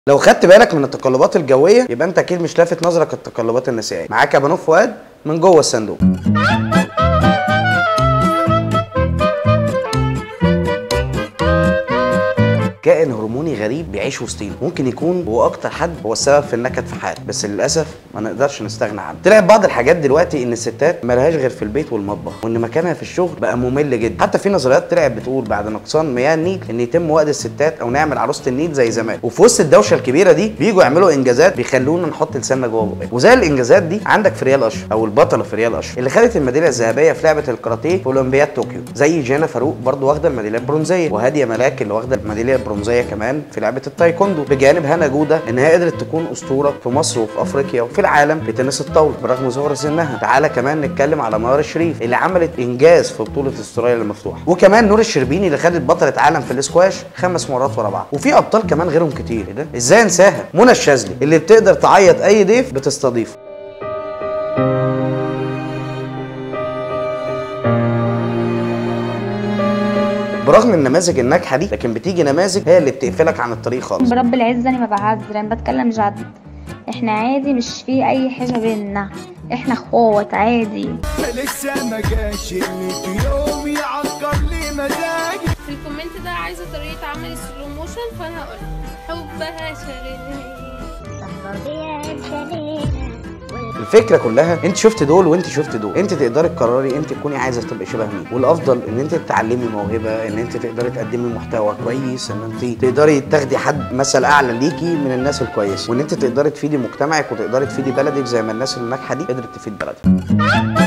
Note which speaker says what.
Speaker 1: لو خدت بالك من التقلبات الجويه يبقى انت اكيد مش لافت نظرك التقلبات النسائيه معاك يا بنوف فؤاد من جوه الصندوق كائن هرموني غريب بيعيش وسطينا ممكن يكون هو اكتر حد هو السبب في النكد في حياتنا بس للاسف ما نقدرش نستغنى عنه طلعت بعض الحاجات دلوقتي ان الستات مالهاش غير في البيت والمطبخ وان مكانها في الشغل بقى ممل جدا حتى في نظريات طلعت بتقول بعد نقصان مياه النيل ان يتم وقت الستات او نعمل عروسه النيل زي زمان وفي وسط الدوشه الكبيره دي بييجوا يعملوا انجازات بيخلونا نحط لساننا جوه بقنا وزي الانجازات دي عندك في ريال اشرف او البطله في ريال اشرف اللي خدت الميداليه الذهبيه في لعبه الكاراتيه في اولمبياد طوكيو زي جانا فاروق برضو واخده الميداليه البرونزيه وهاديه ملاك اللي واخده الميداليه البرونزيه كمان في لعبه التايكوندو بجانب هنا جوده انها قدرت تكون اسطوره في مصر وفي افريقيا وفي العالم في تنس الطاوله برغم صغر سنها تعالى كمان نتكلم على منار الشريف اللي عملت انجاز في بطوله استراليا المفتوحه وكمان نور الشربيني اللي خدت بطله عالم في الاسكواش خمس مرات ورا بعض وفي ابطال كمان غيرهم كتير إيه ده ازاي انساها منى الشاذلي اللي بتقدر تعيط اي ضيف بتستضيفه برغم النماذج الناجحه دي لكن بتيجي نماذج هي اللي بتقفلك عن الطريق خالص
Speaker 2: برب العزة أنا ما بعذر أنا بتكلم جد إحنا عادي مش في أي حاجة بينا إحنا اخوات عادي
Speaker 3: لسه ما جاش اللي في يوم يعكر لي مزاجي
Speaker 4: في الكومنت ده عايزه طريقه عمل السلو موشن فانا هقول حبها شاغلني
Speaker 1: الفكره كلها انت شفت دول وانت شفت دول انت تقدري تقرري انت تكوني عايزه تبقي شبه مين والافضل ان انت تتعلمي موهبه ان انت تقدري تقدمي محتوى كويس ان انت تقدري تاخدي حد مثل اعلى ليكي من الناس الكويسه وان انت تقدري تفيدي مجتمعك وتقدري تفيدي بلدك زي ما الناس الناجحه دي قدرت تفيد بلدها